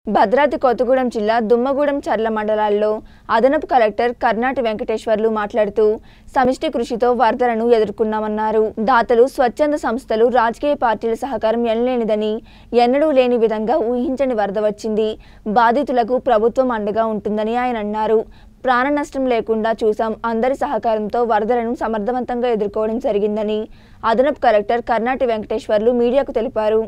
భద్రాద్రి కొత్తగూడెం జిల్లా దుమ్మగూడెం చర్ల మండలాల్లో అదనపు కలెక్టర్ కర్నాటి వెంకటేశ్వర్లు మాట్లాడుతూ సమిష్టి కృషితో వరదలను ఎదుర్కొన్నామన్నారు దాతలు స్వచ్ఛంద సంస్థలు రాజకీయ పార్టీల సహకారం ఎనలేనిదని ఎన్నడూ లేని విధంగా ఊహించని వరద వచ్చింది బాధితులకు ప్రభుత్వం అండగా ఉంటుందని ఆయన అన్నారు ప్రాణ నష్టం లేకుండా చూసాం అందరి సహకారంతో వరదలను సమర్థవంతంగా ఎదుర్కోవడం జరిగిందని అదనపు కలెక్టర్ కర్నాటి వెంకటేశ్వర్లు మీడియాకు తెలిపారు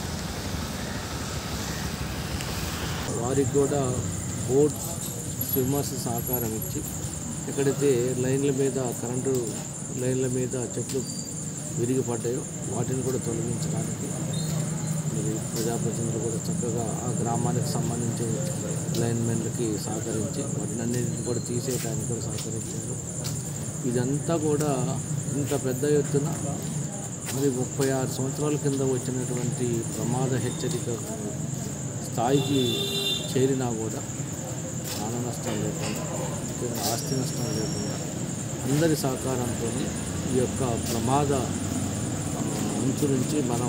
వారికి కూడా బోట్స్ స్విమ్మర్స్ సహకారం ఇచ్చి ఎక్కడైతే లైన్ల మీద కరెంటు లైన్ల మీద చెట్లు విరిగి పడ్డాయో వాటిని కూడా తొలగించడానికి మరి ప్రజాప్రతినిధులు కూడా చక్కగా ఆ గ్రామానికి సంబంధించి లైన్మెన్లకి సహకరించి వాటిని అన్నింటిని కూడా తీసేయడానికి కూడా సహకరించారు ఇదంతా కూడా ఇంత పెద్ద ఎత్తున మరి ముప్పై ఆరు సంవత్సరాల కింద వచ్చినటువంటి ప్రమాద హెచ్చరిక స్థాయికి చేరినా కూడా ప్రాణ నష్టం లేకుండా ముఖ్యంగా ఆస్తి నష్టం లేకుండా అందరి సహకారంతో ఈ యొక్క ప్రమాద ఆ, అంచు నుంచి మనం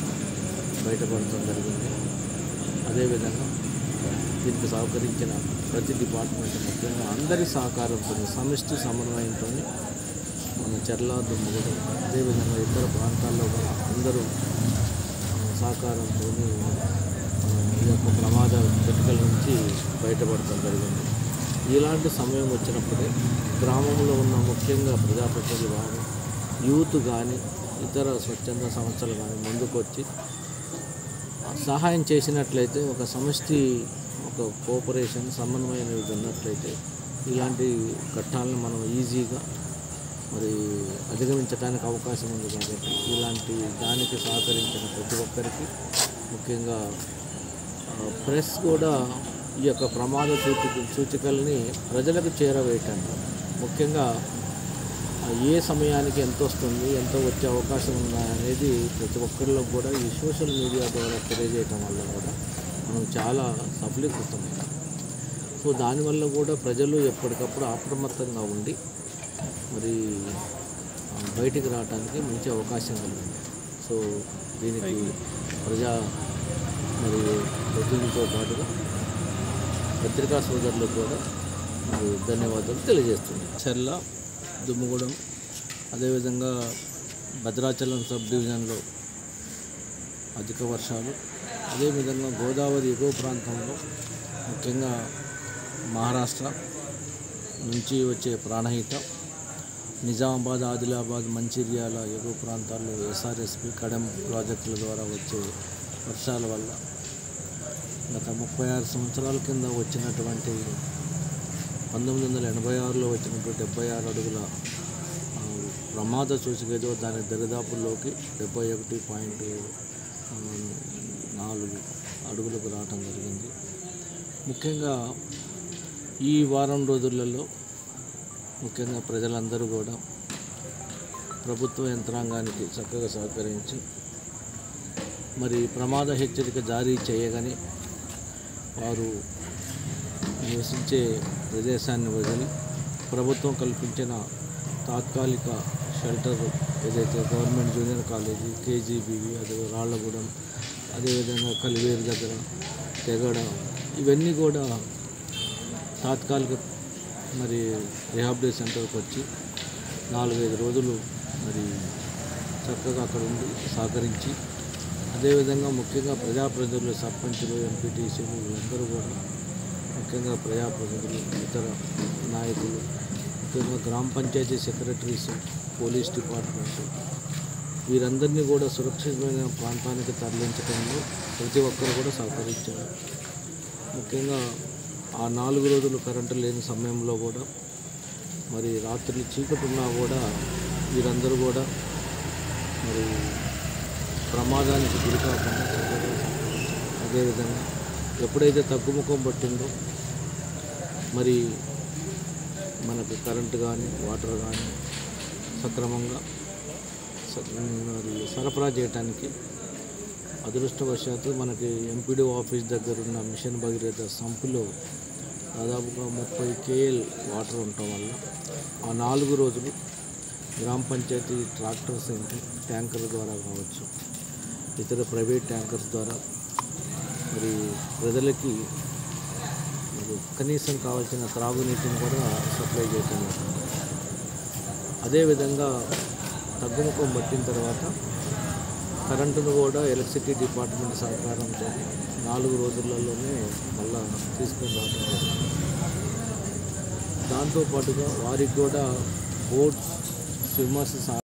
బయటపడటం జరిగింది అదేవిధంగా దీనికి సహకరించిన ప్రతి డిపార్ట్మెంట్ ముఖ్యంగా అందరి సహకారంతో సమిష్టి సమన్వయంతో మన చెర్ల దుమ్మగూడెం అదేవిధంగా ఇతర ప్రాంతాల్లో కూడా అందరూ ఆ, సహకారంతో ఈ యొక్క ప్రమాద కిటికల నుంచి బయటపడటం జరిగింది ఇలాంటి సమయం వచ్చినప్పుడే గ్రామంలో ఉన్న ముఖ్యంగా ప్రజాప్రతినిధులు కానీ యూత్ కానీ ఇతర స్వచ్ఛంద సంస్థలు కానీ ముందుకొచ్చి సహాయం చేసినట్లయితే ఒక సమష్టి ఒక కోఆపరేషన్ సమన్వయం అనేది ఉన్నట్లయితే ఇలాంటి ఘట్టాలను మనం ఈజీగా మరి అధిగమించడానికి అవకాశం ఉంది కాబట్టి ఇలాంటి దానికి సహకరించిన ప్రతి ఒక్కరికి ముఖ్యంగా ఆ, ప్రెస్ కూడా ఈ యొక్క ప్రమాద సూచిక సూచికల్ని ప్రజలకు చేరవేయటానికి ముఖ్యంగా ఆ, ఏ సమయానికి ఎంత వస్తుంది ఎంత వచ్చే అవకాశం ఉందా అనేది ప్రతి ఒక్కరిలో కూడా ఈ సోషల్ మీడియా ద్వారా తెలియజేయటం వల్ల కూడా మనం చాలా సఫలీకృతమైనాం సో దానివల్ల కూడా ప్రజలు ఎప్పటికప్పుడు అప్రమత్తంగా ఉండి మరి ఆ, బయటికి రావడానికి మంచి అవకాశం కలిగింది సో దీనికి ప్రజా మరి ప్రతినిధితో పాటుగా పత్రికా సోదరులకు కూడా మరి ధన్యవాదాలు తెలియజేస్తుంది చెర్ల దుమ్మగూడెం అదేవిధంగా భద్రాచలం సబ్ డివిజన్లో అధిక వర్షాలు అదేవిధంగా గోదావరి ఎగువ ప్రాంతంలో ముఖ్యంగా మహారాష్ట్ర నుంచి వచ్చే ప్రాణహిత నిజామాబాద్ ఆదిలాబాద్ మంచిర్యాల ఎగువ ప్రాంతాల్లో ఎస్ఆర్ఎస్పి కడెం ప్రాజెక్టుల ద్వారా వచ్చే వర్షాల వల్ల గత ముప్పై ఆరు సంవత్సరాల కింద వచ్చినటువంటి పంతొమ్మిది వందల ఎనభై ఆరులో వచ్చినటువంటి డెబ్బై ఆరు అడుగుల ఆ, ప్రమాద సూచిక ఏదో దాని దరిదాపుల్లోకి డెబ్బై ఒకటి పాయింట్ ఆ, నాలుగు అడుగులకు రావటం జరిగింది ముఖ్యంగా ఈ వారం రోజులలో ముఖ్యంగా ప్రజలందరూ కూడా ప్రభుత్వ యంత్రాంగానికి చక్కగా సహకరించి మరి ప్రమాద హెచ్చరిక జారీ చేయగానే వారు నివసించే ప్రదేశాన్ని వదిలి ప్రభుత్వం కల్పించిన తాత్కాలిక షెల్టర్ ఏదైతే గవర్నమెంట్ జూనియర్ కాలేజీ కేజీబీవి అదే రాళ్లగూడెం అదేవిధంగా కలివేరు దగ్గర తెగడ ఇవన్నీ కూడా తాత్కాలిక మరి రిహాబిలిటీ సెంటర్కి వచ్చి నాలుగైదు రోజులు మరి చక్కగా అక్కడ ఉండి సహకరించి అదేవిధంగా ముఖ్యంగా ప్రజాప్రతినిధులు సర్పంచులు ఎంపీటీసీలు వీళ్ళందరూ కూడా ముఖ్యంగా ప్రజాప్రతినిధులు ఇతర నాయకులు ముఖ్యంగా గ్రామ పంచాయతీ సెక్రటరీస్ పోలీస్ డిపార్ట్మెంట్ వీరందరినీ కూడా సురక్షితమైన ప్రాంతానికి తరలించడంలో ప్రతి ఒక్కరు కూడా సహకరించారు ముఖ్యంగా ఆ నాలుగు రోజులు కరెంటు లేని సమయంలో కూడా మరి రాత్రి చీకటి ఉన్నా కూడా వీరందరూ కూడా మరి ప్రమాదానికి గురి కాకుండా చక్కగా సహకరించారు. అదేవిధంగా ఎప్పుడైతే తగ్గుముఖం పట్టిందో మరి మనకు కరెంటు కానీ వాటర్ కానీ సక్రమంగా స- మరి సరఫరా చేయడానికి అదృష్టవశాత్తు మనకి ఎంపీడీ ఆఫీస్ దగ్గర ఉన్న మిషన్ భగీరథ సంపులో దాదాపుగా ముప్పై కేఎల్ వాటర్ ఉండటం వల్ల ఆ నాలుగు రోజులు గ్రామ పంచాయతీ ట్రాక్టర్స్ ఏంటి ట్యాంకర్ ద్వారా కావచ్చు ఇతర ప్రైవేట్ ట్యాంకర్స్ ద్వారా మరి ప్రజలకి మరి కనీసం కావాల్సిన త్రాగునీటిని కూడా సప్లై చేయటం జరుగుతుంది. అదేవిధంగా తగ్గుముఖం పట్టిన తర్వాత కరెంటును కూడా ఎలక్ట్రిసిటీ డిపార్ట్మెంట్ సహకారంతో నాలుగు రోజులలోనే మళ్ళా తీసుకొని రావడం జరిగింది దాంతోపాటుగా వారికి కూడా బోట్స్ స్విమ్మర్స్